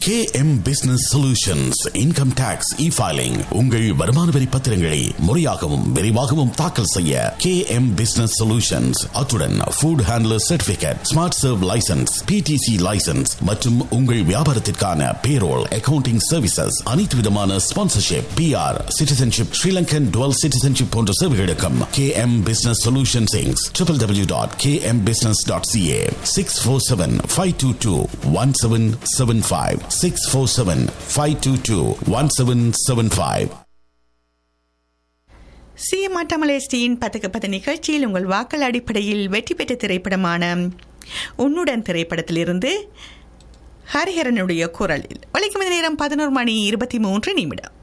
K M business solutions income tax e filing உங்கள் வருமான வரி பத்திரங்களை முறையாகவும் விரைவாகவும் தாக்கல் செய்ய கே எம் பிசினஸ் சொல்யூஷன்ஸ் அத்துடன் food handler certificate smart serve licence PDC licence மற்றும் உங்கள் வியாபாரத்திற்கான பேரோல் அக்கவுண்டிங் சர்வீசஸ் அனைத்து விதமான sponsorship PR citizenship Sri Lankan dual citizenship போன்ற சேவைகளுக்கும் கே எம் பிசினஸ் சொல்யூஷன் சிங்ஸ் triple W dot K M business dot CA six four seven five two two one seven seven five six four seven five two two one seven seven five சிஎம்ஆட்டமலேஸ்டியின் பத்துக்கு பத்து நிகழ்ச்சியில் உங்கள் வாக்கள் அடிப்படையில் வெற்றி பெற்ற திரைப்படமான உன்னுடன் திரைப்படத்திலிருந்து ஹரிஹரனுடைய குரலில் வலிக்கும் நேரம் பதினோரு மணி இருபத்தி மூன்று நிமிடம்